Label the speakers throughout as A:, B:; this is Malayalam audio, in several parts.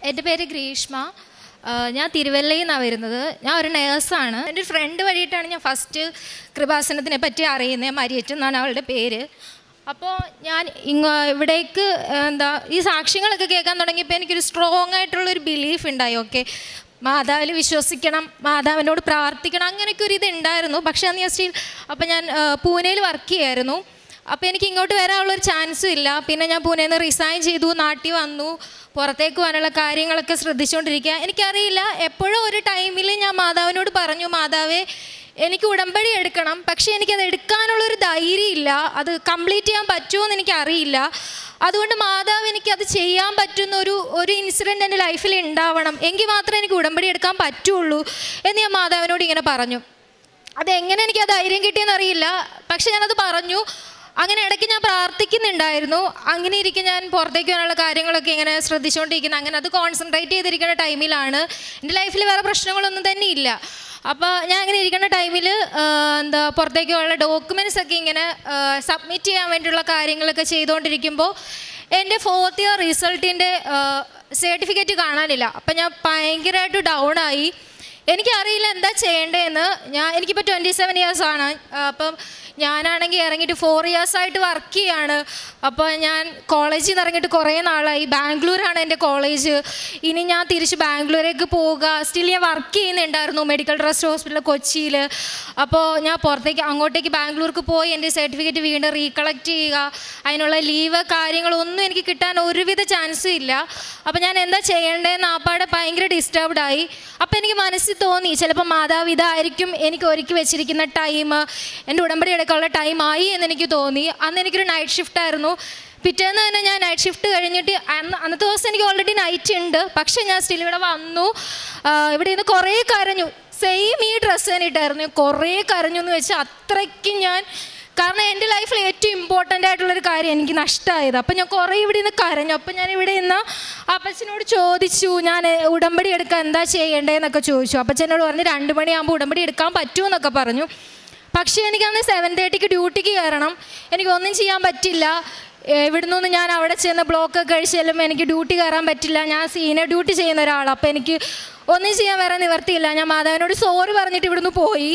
A: എൻ്റെ പേര് ഗ്രീഷ്മ ആ, ഞാൻ തിരുവല്ലയിൽ നിന്നാണ് വരുന്നത് ഞാൻ ഒരു നേഴ്സാണ് എൻ്റെ ഒരു ഫ്രണ്ട് വഴിയിട്ടാണ് ഞാൻ ഫസ്റ്റ് കൃപാസനത്തിനെ പറ്റി അറിയുന്നത് മരിയറ്റ് എന്നാണ് അവളുടെ പേര് അപ്പോൾ ഞാൻ ഇങ്ങ ഇവിടേക്ക് എന്താ ഈ സാക്ഷ്യങ്ങളൊക്കെ കേൾക്കാൻ തുടങ്ങിയപ്പോൾ എനിക്കൊരു സ്ട്രോങ് ആയിട്ടുള്ളൊരു ബിലീഫ് ഉണ്ടായി ഓക്കെ മാതാവിൽ വിശ്വസിക്കണം മാതാവിനോട് പ്രാർത്ഥിക്കണം അങ്ങനെയൊക്കെ ഒരു ഇത് ഉണ്ടായിരുന്നു പക്ഷേ അന്ന് ഞാൻ സ്റ്റിൽ അപ്പോൾ ഞാൻ ആ, പൂനെയിൽ വർക്ക് ചെയ്യായിരുന്നു അപ്പോൾ എനിക്ക് ഇങ്ങോട്ട് വരാനുള്ളൊരു ചാൻസും ഇല്ല പിന്നെ ഞാൻ പൂനെയിൽ നിന്ന് റിസൈൻ ചെയ്തു നാട്ടിൽ വന്നു പുറത്തേക്ക് പോകാനുള്ള കാര്യങ്ങളൊക്കെ ശ്രദ്ധിച്ചുകൊണ്ടിരിക്കുക എനിക്കറിയില്ല എപ്പോഴും ഒരു ടൈമിൽ ഞാൻ മാതാവിനോട് പറഞ്ഞു മാതാവേ എനിക്ക് ഉടമ്പടി എടുക്കണം പക്ഷേ എനിക്കത് എടുക്കാനുള്ളൊരു ധൈര്യം ഇല്ല അത് കംപ്ലീറ്റ് ചെയ്യാൻ പറ്റുമോ എന്ന് എനിക്കറിയില്ല അതുകൊണ്ട് മാതാവ് എനിക്ക് അത് ചെയ്യാൻ പറ്റുന്ന ഒരു ഒരു ഇൻസിഡൻറ്റ് എൻ്റെ ലൈഫിൽ ഉണ്ടാവണം എങ്കിൽ മാത്രമേ എനിക്ക് ഉടമ്പടി എടുക്കാൻ പറ്റുള്ളൂ എന്ന് ഞാൻ മാതാവിനോട് ഇങ്ങനെ പറഞ്ഞു അതെങ്ങനെ എനിക്ക് ആ ധൈര്യം കിട്ടിയെന്ന് അറിയില്ല പക്ഷെ ഞാനത് പറഞ്ഞു അങ്ങനെ ഇടയ്ക്ക് ഞാൻ പ്രാർത്ഥിക്കുന്നുണ്ടായിരുന്നു അങ്ങനെ ഇരിക്കും ഞാൻ പുറത്തേക്ക് പോകാനുള്ള കാര്യങ്ങളൊക്കെ ഇങ്ങനെ ശ്രദ്ധിച്ചുകൊണ്ടിരിക്കുന്നത് അങ്ങനെ അത് കോൺസെൻട്രേറ്റ് ചെയ്തിരിക്കുന്ന ടൈമിലാണ് എൻ്റെ ലൈഫിൽ വേറെ പ്രശ്നങ്ങളൊന്നും തന്നെ ഇല്ല അപ്പോൾ ഞാൻ അങ്ങനെ ഇരിക്കുന്ന ടൈമിൽ എന്താ പുറത്തേക്ക് പോകാനുള്ള ഡോക്യുമെൻറ്റ്സ് ഒക്കെ ഇങ്ങനെ സബ്മിറ്റ് ചെയ്യാൻ വേണ്ടിയുള്ള കാര്യങ്ങളൊക്കെ ചെയ്തുകൊണ്ടിരിക്കുമ്പോൾ എൻ്റെ ഫോർത്ത് ഇയർ റിസൾട്ടിൻ്റെ സർട്ടിഫിക്കറ്റ് കാണാനില്ല അപ്പം ഞാൻ ഭയങ്കരമായിട്ട് ഡൗൺ ആയി എനിക്കറിയില്ല എന്താ ചെയ്യേണ്ടതെന്ന് ഞാൻ എനിക്കിപ്പോൾ ട്വൻറ്റി സെവൻ ഇയേഴ്സ് ആണ് ആ, അപ്പം ഞാനാണെങ്കിൽ ഇറങ്ങിയിട്ട് ഫോർ ഇയേഴ്സ് ആയിട്ട് വർക്ക് ചെയ്യാണ് അപ്പോൾ ഞാൻ കോളേജിൽ നിന്ന് ഇറങ്ങിയിട്ട് കുറേ നാളായി ബാംഗ്ലൂരാണ് എൻ്റെ കോളേജ് ഇനി ഞാൻ തിരിച്ച് ബാംഗ്ലൂരേക്ക് പോവുക സ്റ്റിൽ ഞാൻ വർക്ക് ചെയ്യുന്നുണ്ടായിരുന്നു മെഡിക്കൽ ട്രസ്റ്റ് ഹോസ്പിറ്റൽ കൊച്ചിയിൽ അപ്പോൾ ഞാൻ പുറത്തേക്ക് അങ്ങോട്ടേക്ക് ബാംഗ്ലൂർക്ക് പോയി എൻ്റെ സർട്ടിഫിക്കറ്റ് വീണ്ടും റീകളക്ട് ചെയ്യുക അതിനുള്ള ലീവ് കാര്യങ്ങളൊന്നും എനിക്ക് കിട്ടാൻ ഒരുവിധ ചാൻസും ഇല്ല അപ്പോൾ ഞാൻ എന്താ ചെയ്യേണ്ടതെന്ന് ആപ്പാടെ ഭയങ്കര ഡിസ്റ്റർബ്ഡ് ആയി അപ്പോൾ എനിക്ക് മനസ്സിൽ തോന്നി ചിലപ്പോൾ മാതാവ് ഇതായിരിക്കും എനിക്ക് ഒരുക്കി വെച്ചിരിക്കുന്ന ടൈം എൻ്റെ ഉടമ്പടി എടുക്കാനുള്ള ടൈം ആയി എന്ന് എനിക്ക് തോന്നി അന്ന് എനിക്കൊരു നൈറ്റ് ഷിഫ്റ്റ് ആയിരുന്നു പിറ്റേന്ന് തന്നെ ഞാൻ നൈറ്റ് ഷിഫ്റ്റ് കഴിഞ്ഞിട്ട് അന്ന് അന്നത്തെ ദിവസം എനിക്ക് ഓൾറെഡി നൈറ്റ് ഉണ്ട് പക്ഷേ ഞാൻ സ്റ്റിൽ ഇവിടെ വന്നു ആ, ഇവിടെ നിന്ന് കുറേ കരഞ്ഞു സെയിം ഈ ഡ്രസ്സ് തന്നെ ഇട്ടായിരുന്നു കുറേ കരഞ്ഞു എന്ന് വെച്ചാൽ അത്രയ്ക്കും ഞാൻ കാരണം എൻ്റെ ലൈഫിൽ ഏറ്റവും ഇമ്പോർട്ടൻ്റ് ആയിട്ടുള്ളൊരു കാര്യം എനിക്ക് നഷ്ടമായത് അപ്പം ഞാൻ കുറേ ഇവിടെ നിന്ന് കരഞ്ഞു അപ്പം ഞാൻ ഇവിടെ നിന്ന് അപ്പച്ചനോട് ചോദിച്ചു ഞാൻ എ, ഉടമ്പടി എടുക്കാൻ എന്താ ചെയ്യേണ്ടതെന്നൊക്കെ ചോദിച്ചു അപ്പച്ചനോട് പറഞ്ഞു രണ്ട് മണിയാകുമ്പോൾ ഉടമ്പടി എടുക്കാൻ പറ്റുമെന്നൊക്കെ പറഞ്ഞു പക്ഷേ എനിക്കന്ന് സെവൻ തേർട്ടിക്ക് ഡ്യൂട്ടിക്ക് കയറണം എനിക്കൊന്നും ചെയ്യാൻ പറ്റില്ല ഇവിടുന്ന് ഞാൻ അവിടെ ചെന്ന് ബ്ലോക്ക് കഴിച്ചാലും എനിക്ക് ഡ്യൂട്ടി കയറാൻ പറ്റില്ല ഞാൻ സീനിയർ ഡ്യൂട്ടി ചെയ്യുന്ന ഒരാളാണ് അപ്പോൾ എനിക്ക് ഒന്നും ചെയ്യാൻ വേറെ നിവർത്തിയില്ല ഞാൻ മാധവനോട് സോറി പറഞ്ഞിട്ട് ഇവിടുന്ന് പോയി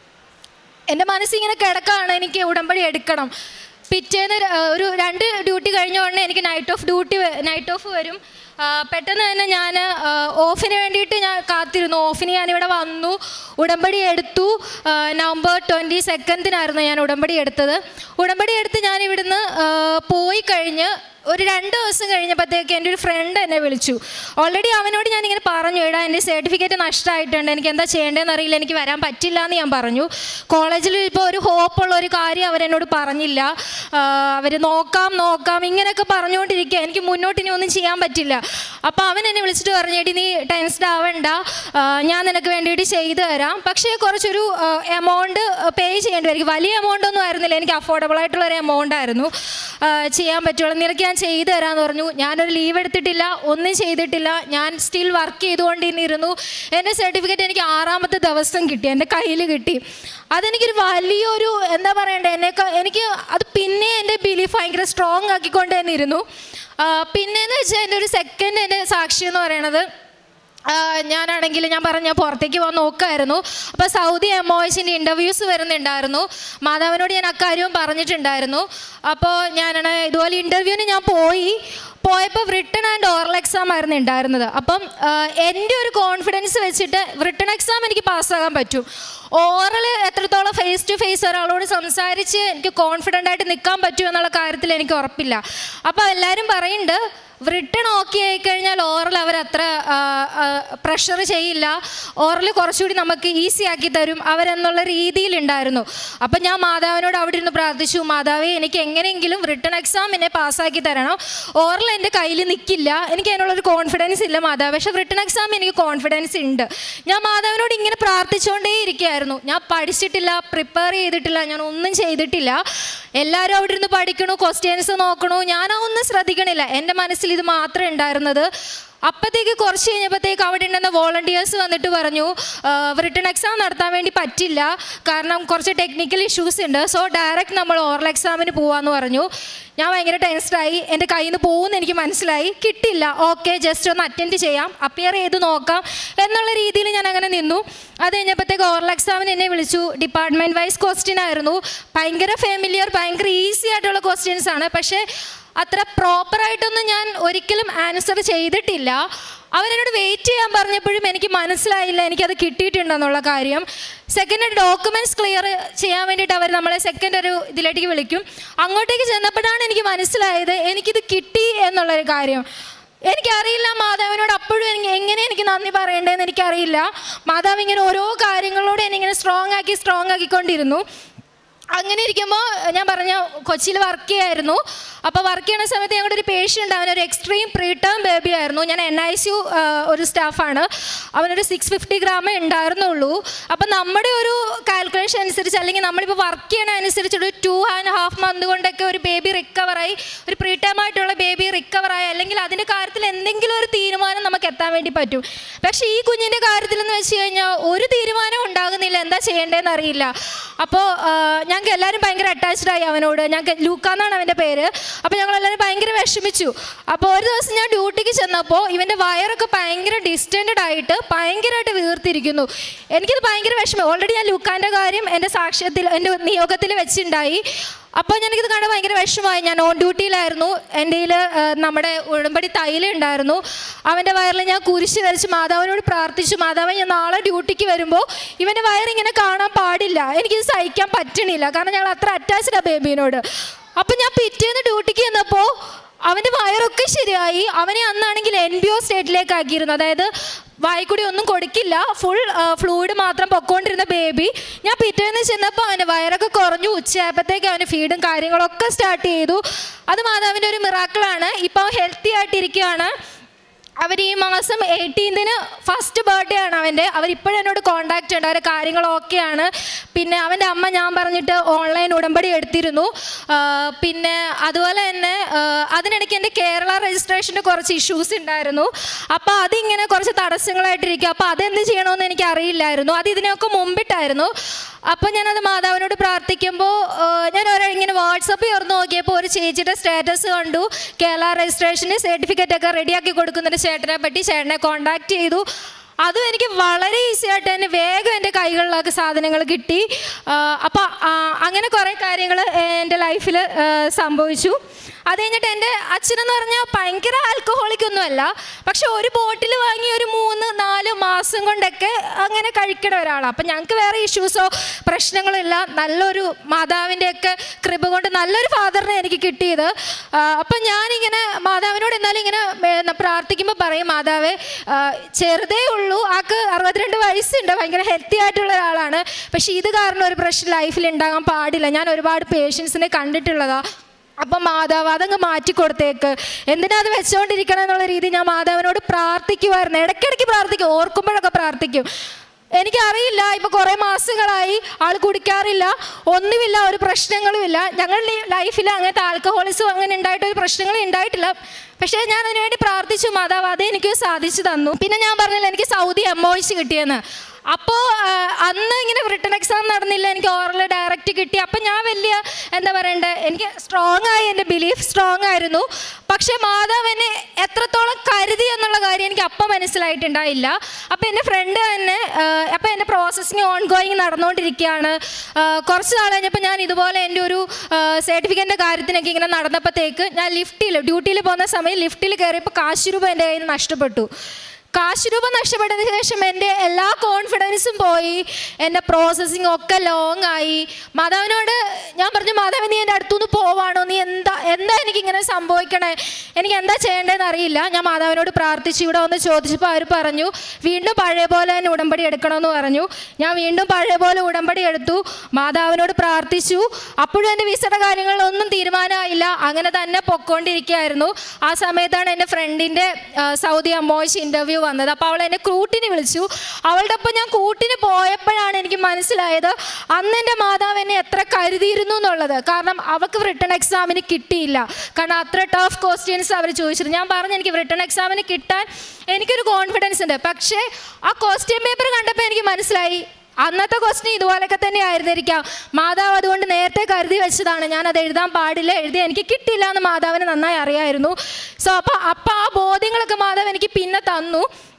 A: എൻ്റെ മനസ്സിങ്ങനെ കിടക്കാണ് എനിക്ക് ഉടമ്പടി എടുക്കണം പിറ്റേന്ന് ര- ഒരു രണ്ട് ഡ്യൂട്ടി കഴിഞ്ഞ ഉടനെ എനിക്ക് night off duty night off വരും ആ, പെട്ടെന്ന് തന്നെ ഞാൻ ഓഫിന് വേണ്ടിയിട്ട് ഞാൻ കാത്തിരുന്നു ഓഫിന് ഞാനിവിടെ വന്നു ഉടമ്പടി എടുത്തു ആ, നവംബർ ട്വൻറ്റി സെക്കൻഡിനായിരുന്നു ഞാൻ ഉടമ്പടി എടുത്തത് ഉടമ്പടി എടുത്ത് ഞാൻ ഇവിടുന്ന് ആ, പോയി കഴിഞ്ഞ് ഒരു രണ്ട് ദിവസം കഴിഞ്ഞപ്പോഴത്തേക്ക് എൻ്റെ ഒരു ഫ്രണ്ട് എന്നെ വിളിച്ചു ഓൾറെഡി അവനോട് ഞാനിങ്ങനെ പറഞ്ഞു എടാ എൻ്റെ സർട്ടിഫിക്കറ്റ് നഷ്ടമായിട്ടുണ്ട് എനിക്ക് എന്താ ചെയ്യേണ്ടതെന്ന് അറിയില്ല എനിക്ക് വരാൻ പറ്റില്ല എന്ന് ഞാൻ പറഞ്ഞു കോളേജിൽ ഇപ്പോൾ ഒരു ഹോപ്പുള്ള ഒരു കാര്യം അവരെന്നോട് പറഞ്ഞില്ല അവർ നോക്കാം നോക്കാം ഇങ്ങനെയൊക്കെ പറഞ്ഞുകൊണ്ടിരിക്കുക എനിക്ക് മുന്നോട്ട് ഇനി ഒന്നും ചെയ്യാൻ പറ്റില്ല അപ്പോൾ അവൻ എന്നെ വിളിച്ചിട്ട് പറഞ്ഞു എടി നീ ടെൻസ്ഡ് ആവണ്ട ആ, ഞാൻ നിനക്ക് വേണ്ടിയിട്ട് ചെയ്തു തരാം പക്ഷേ കുറച്ചൊരു എമൗണ്ട് പേ ചെയ്യേണ്ടി വരും വലിയ എമൗണ്ട് ഒന്നും ആയിരുന്നില്ല എനിക്ക് അഫോർഡബിൾ ആയിട്ടുള്ള ഒരു എമൗണ്ട് ആയിരുന്നു ആ, ചെയ്യാൻ പറ്റുള്ളൂ നിനക്ക് ഞാൻ ചെയ്തു തരാമെന്ന് പറഞ്ഞു ഞാനൊരു ലീവ് എടുത്തിട്ടില്ല ഒന്നും ചെയ്തിട്ടില്ല ഞാൻ സ്റ്റിൽ വർക്ക് ചെയ്തുകൊണ്ടിരുന്നു എൻ്റെ സർട്ടിഫിക്കറ്റ് എനിക്ക് ആറാമത്തെ ദിവസം കിട്ടി എൻ്റെ കയ്യിൽ കിട്ടി അതെനിക്കൊരു വലിയൊരു എന്താ പറയണ്ടേ എന്നെ എനിക്ക് അത് പിന്നെ എൻ്റെ ബിലീഫ് ഭയങ്കര സ്ട്രോങ് ആക്കിക്കൊണ്ട് തന്നെ ഇരുന്നു ആ, പിന്നെന്ന് വെച്ചാൽ എൻ്റെ ഒരു സെക്കൻഡ് എൻ്റെ സാക്ഷി എന്ന് പറയണത് ആ, ഞാനാണെങ്കിൽ ഞാൻ പറഞ്ഞ പുറത്തേക്ക് പോകാൻ നോക്കായിരുന്നു അപ്പോൾ സൗദി എം ഒ എസിൻ്റെ ഇൻ്റർവ്യൂസ് വരുന്നുണ്ടായിരുന്നു മാധവനോട് ഞാൻ അക്കാര്യവും പറഞ്ഞിട്ടുണ്ടായിരുന്നു അപ്പോൾ ഞാനാണ് ഇതുപോലെ ഇൻ്റർവ്യൂവിന് ഞാൻ പോയി പോയപ്പോൾ റിട്ടൺ ആൻഡ് ഓറൽ എക്സാം ആയിരുന്നു ഉണ്ടായിരുന്നത് അപ്പം ആ, എൻ്റെ ഒരു കോൺഫിഡൻസ് വെച്ചിട്ട് റിട്ടൺ എക്സാം എനിക്ക് പാസ്സാകാൻ പറ്റും ഓറൽ എത്രത്തോളം ഫേസ് ടു ഫേസ് ഒരാളോട് സംസാരിച്ച് എനിക്ക് കോൺഫിഡൻ്റ് ആയിട്ട് നിൽക്കാൻ പറ്റും എന്നുള്ള കാര്യത്തിൽ എനിക്ക് ഉറപ്പില്ല അപ്പോൾ എല്ലാവരും പറയുന്നുണ്ട് റിട്ടൺ ഓക്കെ ആയിക്കഴിഞ്ഞാൽ ഓറൽ അവർ അത്ര പ്രഷർ ചെയ്യില്ല ഓറൽ കുറച്ചുകൂടി നമുക്ക് ഈസി ആക്കി തരും അവരെന്നുള്ള രീതിയിലുണ്ടായിരുന്നു അപ്പം ഞാൻ മാതാവിനോട് അവിടെ ഇരുന്ന് പ്രാർത്ഥിച്ചു മാതാവേ എനിക്ക് എങ്ങനെയെങ്കിലും റിട്ടൺ എക്സാം എന്നെ പാസ്സാക്കി തരണം ഓറൽ എൻ്റെ കയ്യിൽ നിൽക്കില്ല എനിക്ക് അതിനുള്ളൊരു കോൺഫിഡൻസ് ഇല്ല മാതാവ് പക്ഷെ റിട്ടൺ എക്സാം എനിക്ക് കോൺഫിഡൻസ് ഉണ്ട് ഞാൻ മാതാവിനോട് ഇങ്ങനെ പ്രാർത്ഥിച്ചുകൊണ്ടേ ഇരിക്കുകയായിരുന്നു ഞാൻ പഠിച്ചിട്ടില്ല പ്രിപ്പയർ ചെയ്തിട്ടില്ല ഞാൻ ഒന്നും ചെയ്തിട്ടില്ല എല്ലാവരും അവിടെ ഇരുന്ന് പഠിക്കണു ക്വസ്റ്റ്യൻസ് നോക്കണു ഞാൻ ഒന്നും ശ്രദ്ധിക്കണില്ല എൻ്റെ മനസ്സിൽ ഡീറ്റെയിൽസിൽ ഇത് മാത്രമേ ഉണ്ടായിരുന്നത് അപ്പോഴത്തേക്ക് കുറച്ച് കഴിഞ്ഞപ്പോഴത്തേക്ക് അവിടെ ഉണ്ടെന്ന വോളണ്ടിയേഴ്സ് വന്നിട്ട് പറഞ്ഞു റിട്ടേൺ എക്സാം നടത്താൻ വേണ്ടി പറ്റില്ല കാരണം കുറച്ച് ടെക്നിക്കൽ ഇഷ്യൂസ് ഉണ്ട് സോ ഡയറക്റ്റ് നമ്മൾ ഓറൽ എക്സാമിന് പോവാന്ന് പറഞ്ഞു ഞാൻ ഭയങ്കര ടെൻസ്ഡായി എൻ്റെ കയ്യിൽ നിന്ന് പോകുമെന്ന് എനിക്ക് മനസ്സിലായി കിട്ടില്ല ഓക്കെ ജസ്റ്റ് ഒന്ന് അറ്റൻഡ് ചെയ്യാം അപ്പിയർ ചെയ്ത് നോക്കാം എന്നുള്ള രീതിയിൽ ഞാൻ അങ്ങനെ നിന്നു അത് കഴിഞ്ഞപ്പോഴത്തേക്ക് ഓറൽ എക്സാമിന് എന്നെ വിളിച്ചു ഡിപ്പാർട്ട്മെൻറ്റ് വൈസ് ക്വസ്റ്റ്യൻ ആയിരുന്നു ഭയങ്കര ഫെമിലിയർ ഭയങ്കര ഈസി ആയിട്ടുള്ള ക്വസ്റ്റ്യൻസ് ആണ് പക്ഷേ അത്ര പ്രോപ്പറായിട്ടൊന്നും ഞാൻ ഒരിക്കലും ആൻസർ ചെയ്തിട്ടില്ല അവരെന്നോട് വെയിറ്റ് ചെയ്യാൻ പറഞ്ഞപ്പോഴും എനിക്ക് മനസ്സിലായില്ല എനിക്കത് കിട്ടിയിട്ടുണ്ടെന്നുള്ള കാര്യം സെക്കൻഡ് ഡോക്യുമെൻറ്റ്സ് ക്ലിയർ ചെയ്യാൻ വേണ്ടിയിട്ട് അവർ നമ്മളെ സെക്കൻഡ് ഒരു ഇതിലേക്ക് വിളിക്കും അങ്ങോട്ടേക്ക് ചെന്നപ്പോഴാണ് എനിക്ക് മനസ്സിലായത് എനിക്കിത് കിട്ടി എന്നുള്ളൊരു കാര്യം എനിക്കറിയില്ല മാതാവിനോട് അപ്പോഴും എനിക്ക് എങ്ങനെ എനിക്ക് നന്ദി പറയേണ്ടതെന്ന് എനിക്കറിയില്ല മാതാവ് ഇങ്ങനെ ഓരോ കാര്യങ്ങളോട് എന്നെ ഇങ്ങനെ സ്ട്രോങ് ആക്കി സ്ട്രോങ് ആക്കിക്കൊണ്ടിരുന്നു അങ്ങനെ ഇരിക്കുമ്പോൾ ഞാൻ പറഞ്ഞ കൊച്ചിയിൽ വർക്ക് ചെയ്യായിരുന്നു അപ്പോൾ വർക്ക് ചെയ്യുന്ന സമയത്ത് ഞങ്ങളുടെ ഒരു പേഷ്യൻ്റ് അവനൊരു എക്സ്ട്രീം പ്രീ ടേം ബേബി ആയിരുന്നു ഞാൻ എൻ ഐ സി യു ഒരു സ്റ്റാഫാണ് അവനൊരു സിക്സ് ഫിഫ്റ്റി ഗ്രാമേ ഉണ്ടായിരുന്നുള്ളൂ അപ്പം നമ്മുടെ ഒരു കാൽക്കുലേഷൻ അനുസരിച്ച് അല്ലെങ്കിൽ നമ്മളിപ്പോൾ വർക്ക് ചെയ്യണ അനുസരിച്ച് ഒരു ടു ആൻഡ് ഹാഫ് മന്ത് കൊണ്ടൊക്കെ ഒരു ബേബി റിക്കവറായി ഒരു പ്രീ ടൈം ആയിട്ടുള്ള ബേബി റിക്കവറായി അല്ലെങ്കിൽ അതിൻ്റെ കാര്യത്തിൽ എന്തെങ്കിലും ഒരു തീരുമാനം നമുക്ക് എത്താൻ വേണ്ടി പറ്റും പക്ഷേ ഈ കുഞ്ഞിൻ്റെ കാര്യത്തിൽ എന്ന് വെച്ച് കഴിഞ്ഞാൽ ഒരു തീരുമാനം ഉണ്ടാകുന്നില്ല എന്താ ചെയ്യേണ്ടതെന്ന് അറിയില്ല അപ്പോൾ ഞങ്ങൾക്ക് എല്ലാവരും ഭയങ്കര അറ്റാച്ച്ഡ് ആയി അവനോട് ഞങ്ങൾക്ക് ലൂക്ക എന്നാണ് അവൻ്റെ പേര് അപ്പോൾ ഞങ്ങൾ എല്ലാവരും ഭയങ്കര വിഷമിച്ചു അപ്പോൾ ഒരു ദിവസം ഞാൻ ഡ്യൂട്ടിക്ക് ചെന്നപ്പോൾ ഇവൻ്റെ വയറൊക്കെ ഭയങ്കര ഡിസ്റ്റൻറ്റഡ് ആയിട്ട് ഭയങ്കരമായിട്ട് വീർത്തിരിക്കുന്നു എനിക്കത് ഭയങ്കര വിഷമം ഓൾറെഡി ഞാൻ ലൂക്കാൻ്റെ കാര്യം എൻ്റെ സാക്ഷ്യത്തിൽ എൻ്റെ നിയോഗത്തിൽ വെച്ചിട്ടുണ്ടായി അപ്പോൾ എനിക്കിത് കാണാൻ ഭയങ്കര വിഷമമായി ഞാൻ ഓൺ ഡ്യൂട്ടിയിലായിരുന്നു എൻ്റെ കയ്യിൽ നമ്മുടെ ഉടമ്പടി തൈല ഉണ്ടായിരുന്നു അവൻ്റെ വയറിൽ ഞാൻ കുരിശ് വരച്ച് മാതാവിനോട് പ്രാർത്ഥിച്ചു മാതാവ് ഞാൻ നാളെ ഡ്യൂട്ടിക്ക് വരുമ്പോൾ ഇവൻ്റെ വയറിങ്ങനെ കാണാൻ പാടില്ല എനിക്കിത് സഹിക്കാൻ പറ്റണില്ല കാരണം ഞങ്ങൾ അത്ര അറ്റാച്ച്ഡ് ആ ബേബീനോട് അപ്പം ഞാൻ പിറ്റേന്ന് ഡ്യൂട്ടിക്ക് ചെന്നപ്പോൾ അവൻ്റെ വയറൊക്കെ ശരിയായി അവനെ അന്നാണെങ്കിൽ എൻ ബി ഒ സ്റ്റേറ്റിലേക്ക് ആക്കിയിരുന്നു അതായത് വായിക്കൂടി ഒന്നും കൊടുക്കില്ല ഫുൾ ഫ്ലൂയിഡ് മാത്രം പൊക്കോണ്ടിരുന്ന ബേബി ഞാൻ പിറ്റേന്ന് ചെന്നപ്പോൾ അവൻ്റെ വയറൊക്കെ കുറഞ്ഞു ഉച്ചയായപ്പോഴത്തേക്ക് അവന് ഫീഡും കാര്യങ്ങളൊക്കെ സ്റ്റാർട്ട് ചെയ്തു അത് മാതാവിൻ്റെ ഒരു മിറാക്കിളാണ് ഇപ്പോൾ ഹെൽത്തി ആയിട്ടിരിക്കുകയാണ് അവർ ഈ മാസം എയ്റ്റീൻതിന് ഫസ്റ്റ് ബർത്ത്ഡേ ആണ് അവൻ്റെ അവരിപ്പോഴും എന്നോട് കോണ്ടാക്റ്റ് ഉണ്ട് അവരുടെ കാര്യങ്ങളൊക്കെയാണ് പിന്നെ അവൻ്റെ അമ്മ ഞാൻ പറഞ്ഞിട്ട് ഓൺലൈൻ ഉടമ്പടി എടുത്തിരുന്നു ആ, പിന്നെ അതുപോലെ തന്നെ ആ, അതിനിടയ്ക്ക് എൻ്റെ കേരള രജിസ്ട്രേഷൻ്റെ കുറച്ച് ഇഷ്യൂസ് ഉണ്ടായിരുന്നു അപ്പോൾ അതിങ്ങനെ കുറച്ച് തടസ്സങ്ങളായിട്ടിരിക്കും അപ്പോൾ അതെന്ത് ചെയ്യണമെന്ന് എനിക്ക് അറിയില്ലായിരുന്നു അത് ഇതിനൊക്കെ മുമ്പിട്ടായിരുന്നു അപ്പോൾ ഞാനത് മാതാവിനോട് പ്രാർത്ഥിക്കുമ്പോൾ ആ, ഞാൻ ഒരാൾ ഇങ്ങനെ വാട്സപ്പ് തുറന്ന് നോക്കിയപ്പോൾ ഒരു ചേച്ചിയുടെ സ്റ്റാറ്റസ് കണ്ടു കേരള രജിസ്ട്രേഷന് സർട്ടിഫിക്കറ്റ് ഒക്കെ റെഡിയാക്കി കൊടുക്കുന്നൊരു ചേട്ടനെ പറ്റി ചേട്ടനെ കോണ്ടാക്ട് ചെയ്തു അതും എനിക്ക് വളരെ ഈസി ആയിട്ട് തന്നെ വേഗം എൻ്റെ കൈകളിലേക്ക് സാധനങ്ങൾ കിട്ടി അപ്പോൾ അങ്ങനെ കുറേ കാര്യങ്ങൾ എൻ്റെ ലൈഫിൽ സംഭവിച്ചു അത് കഴിഞ്ഞിട്ട് എൻ്റെ അച്ഛനെന്ന് പറഞ്ഞാൽ ഭയങ്കര ആൽക്കഹോളിക് ഒന്നുമല്ല പക്ഷെ ഒരു ബോട്ടിൽ വാങ്ങി ഒരു മൂന്ന് നാല് മാസം കൊണ്ടൊക്കെ അങ്ങനെ കഴിക്കണ ഒരാളാണ് അപ്പം ഞങ്ങൾക്ക് വേറെ ഇഷ്യൂസോ പ്രശ്നങ്ങളോ ഇല്ല നല്ലൊരു മാതാവിൻ്റെയൊക്കെ കൃപ കൊണ്ട് നല്ലൊരു ഫാദറിനെ എനിക്ക് കിട്ടിയത് ആ, അപ്പം ഞാനിങ്ങനെ മാതാവിനോട് എന്നാലും ഇങ്ങനെ ഏ, പ്രാർത്ഥിക്കുമ്പോൾ പറയും മാതാവേ ആ, ചെറുതേ ഉള്ളൂ ആൾക്ക് അറുപത്തിരണ്ട് വയസ്സുണ്ട് ഭയങ്കര ഹെൽത്തി ആയിട്ടുള്ള ഒരാളാണ് പക്ഷേ ഇത് കാരണം ഒരു പ്രശ്നം ലൈഫിൽ ഉണ്ടാകാൻ പാടില്ല ഞാൻ ഒരുപാട് പേഷ്യൻസിനെ കണ്ടിട്ടുള്ളതാണ് അപ്പം മാതാവ് അതങ്ങ് മാറ്റി കൊടുത്തേക്ക് എന്തിനാ അത് വെച്ചുകൊണ്ടിരിക്കണം എന്നുള്ള രീതി ഞാൻ മാതാവിനോട് പ്രാർത്ഥിക്കുമായിരുന്നു ഇടയ്ക്കിടയ്ക്ക് പ്രാർത്ഥിക്കും ഓർക്കുമ്പോഴൊക്കെ പ്രാർത്ഥിക്കും എനിക്കറിയില്ല ഇപ്പൊ കുറെ മാസങ്ങളായി ആൾ കുടിക്കാറില്ല ഒന്നുമില്ല ഒരു പ്രശ്നങ്ങളുമില്ല ഞങ്ങളുടെ ലൈഫിൽ അങ്ങനത്തെ ആൽക്കഹോളിസം അങ്ങനെ ഉണ്ടായിട്ട് ഒരു പ്രശ്നങ്ങളും ഉണ്ടായിട്ടില്ല പക്ഷേ ഞാൻ അതിനുവേണ്ടി പ്രാർത്ഥിച്ചു മാതാവ് അത് എനിക്ക് സാധിച്ചു തന്നു പിന്നെ ഞാൻ പറഞ്ഞില്ല എനിക്ക് സൗദി എംഒയിച്ച് കിട്ടിയെന്ന് അപ്പോൾ അന്ന് ഇങ്ങനെ റിട്ടേൺ എക്സാം നടന്നില്ല എനിക്ക് ഓറൽ ഡയറക്റ്റ് കിട്ടി അപ്പം ഞാൻ വലിയ എന്താ പറയണ്ടേ എനിക്ക് സ്ട്രോങ് ആയി എൻ്റെ ബിലീഫ് സ്ട്രോങ് ആയിരുന്നു പക്ഷേ മാതാവ് എന്നെ എത്രത്തോളം കരുതി എന്നുള്ള കാര്യം എനിക്ക് അപ്പം മനസ്സിലായിട്ടുണ്ടായില്ല അപ്പം എൻ്റെ ഫ്രണ്ട് തന്നെ അപ്പം എൻ്റെ പ്രോസസ്സിങ് ഓൺ ഗോയിങ് നടന്നുകൊണ്ടിരിക്കുകയാണ് ആ, കുറച്ച് നാൾ കഴിഞ്ഞപ്പോൾ ഞാൻ ഇതുപോലെ എൻ്റെ ഒരു സർട്ടിഫിക്കറ്റിൻ്റെ കാര്യത്തിനൊക്കെ ഇങ്ങനെ നടന്നപ്പോഴത്തേക്ക് ഞാൻ ലിഫ്റ്റിൽ ഡ്യൂട്ടിയിൽ പോകുന്ന സമയം ലിഫ്റ്റിൽ കയറിയപ്പോൾ കാശ് രൂപ എൻ്റെ കയ്യിൽ നിന്ന് നഷ്ടപ്പെട്ടു കാശ് രൂപ നഷ്ടപ്പെട്ടതിന് ശേഷം എൻ്റെ എല്ലാ കോൺഫിഡൻസും പോയി എൻ്റെ പ്രോസസ്സിങ് ഒക്കെ ലോങ് ആയി മാതാവിനോട് ഞാൻ പറഞ്ഞു മാതാവ് നീ എൻ്റെ അടുത്തുനിന്ന് പോവാണോ നീ എന്താ എന്താ എനിക്കിങ്ങനെ സംഭവിക്കണേ എനിക്ക് എന്താ ചെയ്യേണ്ടതെന്ന് അറിയില്ല ഞാൻ മാതാവിനോട് പ്രാർത്ഥിച്ചു ഇവിടെ വന്ന് ചോദിച്ചപ്പോൾ അവർ പറഞ്ഞു വീണ്ടും പഴയ പോലെ തന്നെ ഉടമ്പടി എടുക്കണമെന്ന് പറഞ്ഞു ഞാൻ വീണ്ടും പഴയ പോലെ ഉടമ്പടി എടുത്തു മാതാവിനോട് പ്രാർത്ഥിച്ചു അപ്പോഴും എൻ്റെ വിസയുടെ കാര്യങ്ങളിലൊന്നും തീരുമാനമായില്ല അങ്ങനെ തന്നെ പൊക്കോണ്ടിരിക്കുകയായിരുന്നു ആ സമയത്താണ് എൻ്റെ ഫ്രണ്ടിൻ്റെ സൗദി അമ്മോയിച്ച് ഇൻ്റർവ്യൂ വന്നത് അപ്പോൾ അവൾ എന്നെ കൂട്ടിന് വിളിച്ചു അവളുടെ ഒപ്പം ഞാൻ കൂട്ടിന് പോയപ്പോഴാണ് എനിക്ക് മനസ്സിലായത് അന്ന് എൻ്റെ മാതാവ് എന്നെ എത്ര കരുതിയിരുന്നു എന്നുള്ളത് കാരണം അവൾക്ക് റിട്ടേൺ എക്സാമിന് കിട്ടിയില്ല കാരണം അത്ര ടഫ് ക്വസ്റ്റ്യൻസ് കോൺഫിഡൻസ് അവർ ചോദിച്ചത് ഞാൻ പറഞ്ഞു എനിക്ക് റിട്ടേൺ എക്സാമിന് കിട്ടാൻ എനിക്കൊരു കോൺഫിഡൻസ് ഉണ്ട് പക്ഷേ ആ ക്വസ്റ്റ്യൻ പേപ്പർ കണ്ടപ്പോൾ എനിക്ക് മനസ്സിലായി അന്നത്തെ ക്വസ്റ്റ്യൻ ഇതുപോലൊക്കെ തന്നെ ആയിരുന്നിരിക്കാം മാതാവ് അതുകൊണ്ട് നേരത്തെ കരുതി വെച്ചതാണ് ഞാൻ അത് എഴുതാൻ പാടില്ല എഴുതി എനിക്ക് കിട്ടില്ല എന്ന് മാതാവിന് നന്നായി അറിയായിരുന്നു സോ അപ്പോൾ അപ്പോൾ ആ ബോധ്യങ്ങളൊക്കെ മാതാവ് എനിക്ക് പിന്നെ തന്നു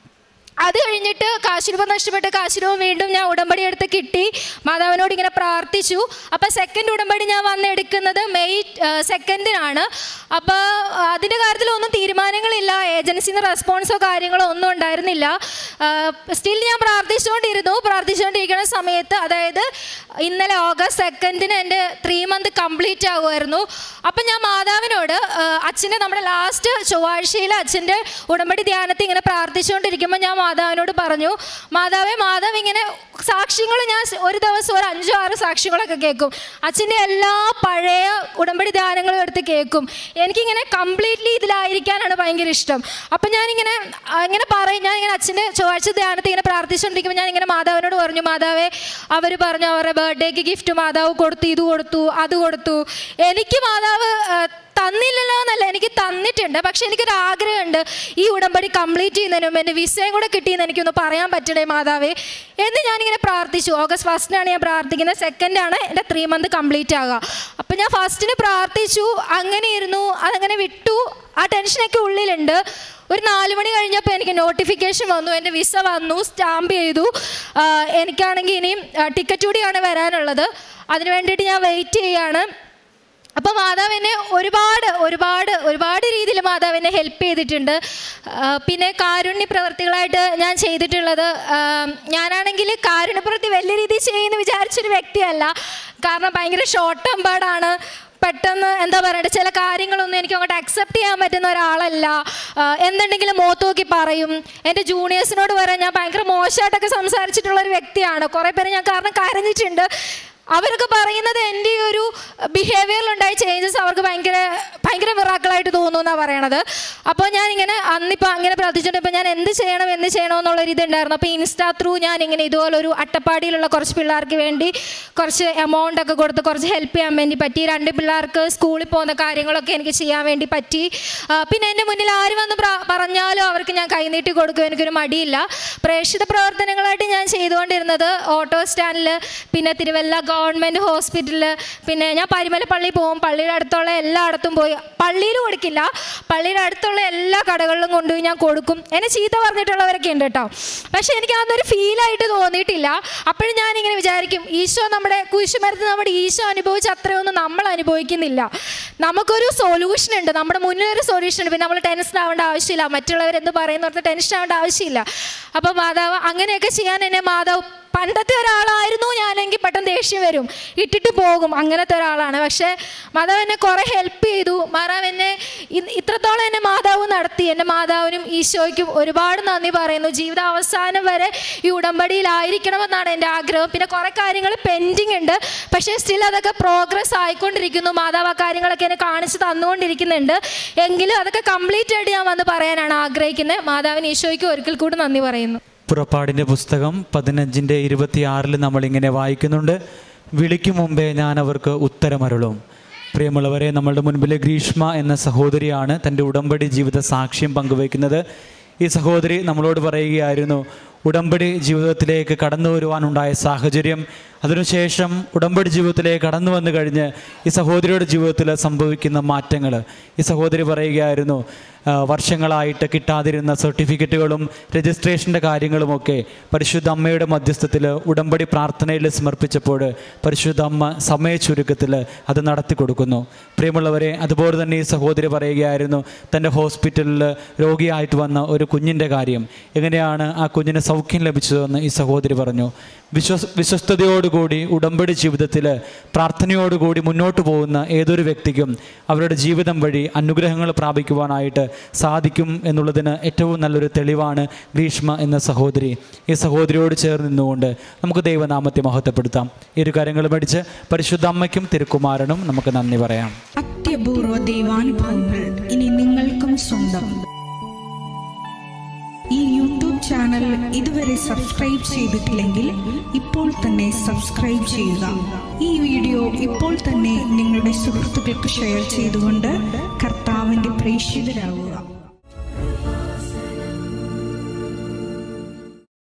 A: അത് കഴിഞ്ഞിട്ട് കാശുരൂപം നഷ്ടപ്പെട്ട് കാശുരൂപം വീണ്ടും ഞാൻ ഉടമ്പടി എടുത്ത് കിട്ടി മാതാവിനോട് ഇങ്ങനെ പ്രാർത്ഥിച്ചു അപ്പോൾ സെക്കൻഡ് ഉടമ്പടി ഞാൻ വന്ന് എടുക്കുന്നത് മെയ് സെക്കൻഡിനാണ് അപ്പോൾ അതിൻ്റെ കാര്യത്തിലൊന്നും തീരുമാനങ്ങളില്ല ഏജൻസിയിൽ നിന്ന് റെസ്പോൺസോ കാര്യങ്ങളോ ഒന്നും ഉണ്ടായിരുന്നില്ല സ്റ്റിൽ ഞാൻ പ്രാർത്ഥിച്ചുകൊണ്ടിരുന്നു പ്രാർത്ഥിച്ചുകൊണ്ടിരിക്കുന്ന സമയത്ത് അതായത് ഇന്നലെ ഓഗസ്റ്റ് സെക്കൻഡിന് എൻ്റെ ത്രീ മന്ത് കംപ്ലീറ്റ് ആകുമായിരുന്നു അപ്പം ഞാൻ മാതാവിനോട് അച്ഛൻ്റെ നമ്മുടെ ലാസ്റ്റ് ചൊവ്വാഴ്ചയിൽ അച്ഛൻ്റെ ഉടമ്പടി ധ്യാനത്തിൽ ഇങ്ങനെ പ്രാർത്ഥിച്ചുകൊണ്ടിരിക്കുമ്പോൾ ഞാൻ മാതാവിനോട് പറഞ്ഞു മാതാവേ മാതാവ് ഇങ്ങനെ സാക്ഷ്യങ്ങൾ ഞാൻ സ് ഒരു ദിവസം ഒരു അഞ്ചോ ആറ് സാക്ഷ്യങ്ങളൊക്കെ കേൾക്കും അച്ഛൻ്റെ എല്ലാ പഴയ ഉടമ്പടി ധ്യാനങ്ങളും എടുത്ത് കേൾക്കും എനിക്കിങ്ങനെ കംപ്ലീറ്റ്ലി ഇതിലായിരിക്കാനാണ് ഭയങ്കര ഇഷ്ടം അപ്പം ഞാനിങ്ങനെ ആ, ഇങ്ങനെ പറയും ഞാൻ ഇങ്ങനെ അച്ഛൻ്റെ ചൊവ്വാഴ്ച ധ്യാനത്തിൽ ഇങ്ങനെ പ്രാർത്ഥിച്ചുകൊണ്ടിരിക്കുമ്പോൾ ഞാൻ ഇങ്ങനെ മാതാവിനോട് പറഞ്ഞു മാതാവേ അവർ പറഞ്ഞു അവരുടെ ബർത്ത്ഡേക്ക് ഗിഫ്റ്റ് മാതാവ് കൊടുത്തു ഇത് കൊടുത്തു അത് കൊടുത്തു എനിക്ക് മാതാവ് ആ, തന്നില്ലല്ലോ എന്നല്ല എനിക്ക് തന്നിട്ടുണ്ട് പക്ഷെ എനിക്കൊരു ആഗ്രഹമുണ്ട് ഈ ഉടമ്പടി കംപ്ലീറ്റ് ചെയ്യുന്നതിന് മുമ്പ് എൻ്റെ വിസയും കൂടെ കിട്ടിയെന്ന് എനിക്കൊന്ന് പറയാൻ പറ്റണേ മാതാവേ എന്ന് ഞാനിങ്ങനെ പ്രാർത്ഥിച്ചു ഓഗസ്റ്റ് ഫസ്റ്റിനാണ് ഞാൻ പ്രാർത്ഥിക്കുന്നത് സെക്കൻഡാണ് എൻ്റെ ത്രീ മന്ത് കംപ്ലീറ്റ് ആകുക അപ്പം ഞാൻ ഫസ്റ്റിന് പ്രാർത്ഥിച്ചു അങ്ങനെ ഇരുന്നു അതങ്ങനെ വിട്ടു ആ ടെൻഷനൊക്കെ ഉള്ളിലുണ്ട് ഒരു നാല് മണി കഴിഞ്ഞപ്പോൾ എനിക്ക് നോട്ടിഫിക്കേഷൻ വന്നു എൻ്റെ വിസ വന്നു സ്റ്റാമ്പ് ചെയ്തു ആ, എനിക്കാണെങ്കിൽ ഇനിയും ടിക്കറ്റ് കൂടിയാണ് വരാനുള്ളത് അതിന് വേണ്ടിയിട്ട് ഞാൻ വെയിറ്റ് ചെയ്യാണ് അപ്പോൾ മാതാവ് എന്നെ ഒരുപാട് ഒരുപാട് ഒരുപാട് രീതിയിൽ മാതാവ് എന്നെ ഹെൽപ്പ് ചെയ്തിട്ടുണ്ട് ആ, പിന്നെ കാരുണ്യ പ്രവർത്തികളായിട്ട് ഞാൻ ചെയ്തിട്ടുള്ളത് ആ, ഞാനാണെങ്കിൽ കാരുണ്യ പ്രവൃത്തി വലിയ രീതിയിൽ ചെയ്യുമെന്ന് വിചാരിച്ചൊരു വ്യക്തിയല്ല കാരണം ഭയങ്കര ഷോർട്ട് ടെമ്പേർഡാണ് പെട്ടെന്ന് എന്താ പറയണ്ടേ ചില കാര്യങ്ങളൊന്നും എനിക്ക് അങ്ങോട്ട് അക്സെപ്റ്റ് ചെയ്യാൻ പറ്റുന്ന ഒരാളല്ല ആ, എന്തുണ്ടെങ്കിലും മുഖത്ത് നോക്കി പറയും എൻ്റെ ജൂനിയേഴ്സിനോട് വരെ ഞാൻ ഭയങ്കര മോശമായിട്ടൊക്കെ സംസാരിച്ചിട്ടുള്ള ഒരു വ്യക്തിയാണ് കുറേ പേര് ഞാൻ കാരണം കരഞ്ഞിട്ടുണ്ട് അവരൊക്കെ പറയുന്നത് എൻ്റെ ഈ ഒരു ബിഹേവിയറിലുണ്ടായ ചേഞ്ചസ് അവർക്ക് ഭയങ്കര ഭയങ്കര മിറാക്കളായിട്ട് തോന്നുന്നു എന്നാണ് പറയണത് അപ്പോൾ ഞാനിങ്ങനെ അന്നിപ്പോൾ അങ്ങനെ പ്രാർത്ഥിച്ചിട്ട് ഇപ്പോൾ ഞാൻ എന്ത് ചെയ്യണം എന്ത് ചെയ്യണം എന്നുള്ളൊരു ഇതുണ്ടായിരുന്നു അപ്പോൾ ഇൻസ്റ്റാ ത്രൂ ഞാൻ ഇങ്ങനെ ഇതുപോലെ ഒരു അട്ടപ്പാടിയിലുള്ള കുറച്ച് പിള്ളേർക്ക് വേണ്ടി കുറച്ച് എമൗണ്ട് ഒക്കെ കൊടുത്ത് കുറച്ച് ഹെൽപ്പ് ചെയ്യാൻ വേണ്ടി പറ്റി രണ്ട് പിള്ളേർക്ക് സ്കൂളിൽ പോകുന്ന കാര്യങ്ങളൊക്കെ എനിക്ക് ചെയ്യാൻ വേണ്ടി പറ്റി ആ, പിന്നെ എൻ്റെ മുന്നിൽ ആര് വന്ന് പ്ര- പറഞ്ഞാലും അവർക്ക് ഞാൻ കൈനീട്ടി കൊടുക്കും എനിക്കൊരു മടിയില്ല പ്രേക്ഷിത പ്രവർത്തനങ്ങളായിട്ട് ഞാൻ ചെയ്തുകൊണ്ടിരുന്നത് ഓട്ടോ സ്റ്റാൻഡിൽ പിന്നെ തിരുവല്ല ഗവൺമെൻറ് ഹോസ്പിറ്റലിൽ പിന്നെ ഞാൻ പരിമല പള്ളി പോകും പള്ളിയുടെ അടുത്തുള്ള എല്ലായിടത്തും പോയി പള്ളിയിൽ കൊടുക്കില്ല പള്ളിയുടെ അടുത്തുള്ള എല്ലാ കടകളിലും കൊണ്ടുപോയി ഞാൻ കൊടുക്കും എന്നെ ചീത്ത പറഞ്ഞിട്ടുള്ളവരൊക്കെ ഉണ്ട് കേട്ടോ പക്ഷെ എനിക്ക് അതൊരു ഫീലായിട്ട് തോന്നിയിട്ടില്ല അപ്പോഴും ഞാനിങ്ങനെ വിചാരിക്കും ഈശോ നമ്മുടെ കുരിശുമരത്ത് നമ്മുടെ ഈശോ അനുഭവിച്ച അത്രയൊന്നും നമ്മൾ അനുഭവിക്കുന്നില്ല നമുക്കൊരു സൊല്യൂഷൻ ഉണ്ട് നമ്മുടെ മുന്നിൽ ഒരു സൊല്യൂഷൻ ഉണ്ട് പിന്നെ നമ്മൾ ടെൻഷൻ ആവേണ്ട ആവശ്യമില്ല മറ്റുള്ളവർ എന്ത് പറയുന്നോർത്ത് ടെൻഷൻ ആവേണ്ട ആവശ്യമില്ല അപ്പോൾ മാതാവ് അങ്ങനെയൊക്കെ ചെയ്യാൻ എന്നെ മാതാവ് പണ്ടത്തെ ഒരാളായിരുന്നു ഞാനെങ്കിൽ പെട്ടെന്ന് ദേഷ്യം വരും ഇട്ടിട്ട് പോകും അങ്ങനത്തെ ഒരാളാണ് പക്ഷേ മാതാവ് എന്നെ കുറേ ഹെൽപ്പ് ചെയ്തു മാതാവ് എന്നെ ഇ- ഇത്രത്തോളം എന്നെ മാതാവ് നടത്തി എൻ്റെ മാതാവിനും ഈശോയ്ക്കും ഒരുപാട് നന്ദി പറയുന്നു ജീവിത അവസാനം വരെ ഈ ഉടമ്പടിയിലായിരിക്കണമെന്നാണ് എൻ്റെ ആഗ്രഹം പിന്നെ കുറേ കാര്യങ്ങൾ പെൻഡിങ് ഉണ്ട് പക്ഷേ സ്റ്റിൽ അതൊക്കെ പ്രോഗ്രസ് ആയിക്കൊണ്ടിരിക്കുന്നു മാതാവ് ആ കാര്യങ്ങളൊക്കെ എന്നെ കാണിച്ച് തന്നുകൊണ്ടിരിക്കുന്നുണ്ട് എങ്കിലും അതൊക്കെ കംപ്ലീറ്റ് ആയിട്ട് ഞാൻ വന്ന് പറയാനാണ് ആഗ്രഹിക്കുന്നത് മാതാവിന് ഈശോയ്ക്ക് ഒരിക്കൽ കൂടി നന്ദി പറയുന്നു
B: പുറപ്പാടിൻ്റെ പുസ്തകം പതിനഞ്ചിൻ്റെ ഇരുപത്തിയാറിൽ നമ്മളിങ്ങനെ വായിക്കുന്നുണ്ട് വിളിക്കും മുമ്പേ ഞാൻ അവർക്ക് ഉത്തരമരുളും പ്രിയമുള്ളവരെ നമ്മളുടെ മുൻപിൽ ഗ്രീഷ്മ എന്ന സഹോദരിയാണ് തൻ്റെ ഉടമ്പടി ജീവിത സാക്ഷ്യം പങ്കുവയ്ക്കുന്നത് ഈ സഹോദരി നമ്മളോട് പറയുകയായിരുന്നു ഉടമ്പടി ജീവിതത്തിലേക്ക് കടന്നു വരുവാനുണ്ടായ സാഹചര്യം അതിനുശേഷം ഉടമ്പടി ജീവിതത്തിലേക്ക് കടന്നു വന്നു കഴിഞ്ഞ് ഈ സഹോദരിയുടെ ജീവിതത്തിൽ സംഭവിക്കുന്ന മാറ്റങ്ങൾ ഈ സഹോദരി പറയുകയായിരുന്നു ആ, വർഷങ്ങളായിട്ട് കിട്ടാതിരുന്ന സർട്ടിഫിക്കറ്റുകളും രജിസ്ട്രേഷൻ്റെ കാര്യങ്ങളുമൊക്കെ പരിശുദ്ധ അമ്മയുടെ മധ്യസ്ഥത്തിൽ ഉടമ്പടി പ്രാർത്ഥനയിൽ സമർപ്പിച്ചപ്പോൾ പരിശുദ്ധ അമ്മ സമയ ചുരുക്കത്തിൽ അത് നടത്തി കൊടുക്കുന്നു പ്രിയമുള്ളവരെ അതുപോലെ തന്നെ ഈ സഹോദരി പറയുകയായിരുന്നു തൻ്റെ ഹോസ്പിറ്റലിൽ രോഗിയായിട്ട് വന്ന ഒരു കുഞ്ഞിൻ്റെ കാര്യം എങ്ങനെയാണ് ആ കുഞ്ഞിന് സൗഖ്യം ലഭിച്ചതെന്ന് ഈ സഹോദരി പറഞ്ഞു വിശ്വസ് വിശ്വസ്തയോടുകൂടി ഉടമ്പടി ജീവിതത്തിൽ പ്രാർത്ഥനയോടുകൂടി മുന്നോട്ട് പോകുന്ന ഏതൊരു വ്യക്തിക്കും അവരുടെ ജീവിതം വഴി അനുഗ്രഹങ്ങൾ പ്രാപിക്കുവാനായിട്ട് സാധിക്കും എന്നുള്ളതിന് ഏറ്റവും നല്ലൊരു തെളിവാണ് ഗ്രീഷ്മ എന്ന സഹോദരി ഈ സഹോദരിയോട് ചേർന്ന് നിന്നുകൊണ്ട് നമുക്ക് ദൈവനാമത്തെ മഹത്വപ്പെടുത്താം ഇരു കാര്യങ്ങളും പഠിച്ച് പരിശുദ്ധ അമ്മയ്ക്കും തിരുക്കുമാരനും നമുക്ക് നന്ദി പറയാം
C: അത്യപൂർവ ദൈവാനുഭവങ്ങൾ ഇനി നിങ്ങൾക്കും സ്വന്തം ഈ യൂട്യൂബ് ചാനൽ ഇതുവരെ സബ്സ്ക്രൈബ് ചെയ്തിട്ടില്ലെങ്കിൽ ഇപ്പോൾ തന്നെ സബ്സ്ക്രൈബ് ചെയ്യുക ഈ വീഡിയോ ഇപ്പോൾ തന്നെ നിങ്ങളുടെ സുഹൃത്തുക്കൾക്ക് ഷെയർ ചെയ്തുകൊണ്ട് കർത്താവിൻ്റെ പ്രേക്ഷിതരാകുക